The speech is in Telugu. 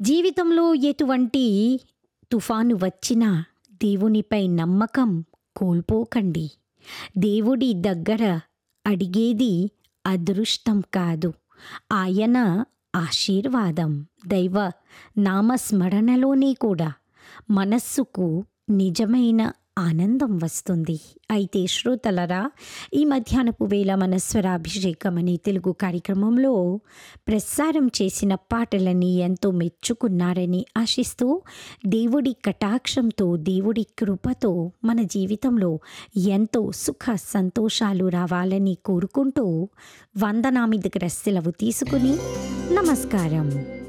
జీవితంలో ఎటువంటి తుఫాను వచ్చినా దేవునిపై నమ్మకం కోల్పోకండి దేవుడి దగ్గర అడిగేది అదృష్టం కాదు ఆయన ఆశీర్వాదం దైవ నామస్మరణలోనే కూడా మనస్సుకు నిజమైన ఆనందం వస్తుంది అయితే శ్రోతలరా ఈ మధ్యాహ్నపు వేళ మన స్వరాభిషేకం అనే తెలుగు కార్యక్రమంలో ప్రసారం చేసిన పాటలని ఎంతో మెచ్చుకున్నారని ఆశిస్తూ దేవుడి కటాక్షంతో దేవుడి కృపతో మన జీవితంలో ఎంతో సుఖ సంతోషాలు రావాలని కోరుకుంటూ వందనామి దగ్గర సెలవు తీసుకుని నమస్కారం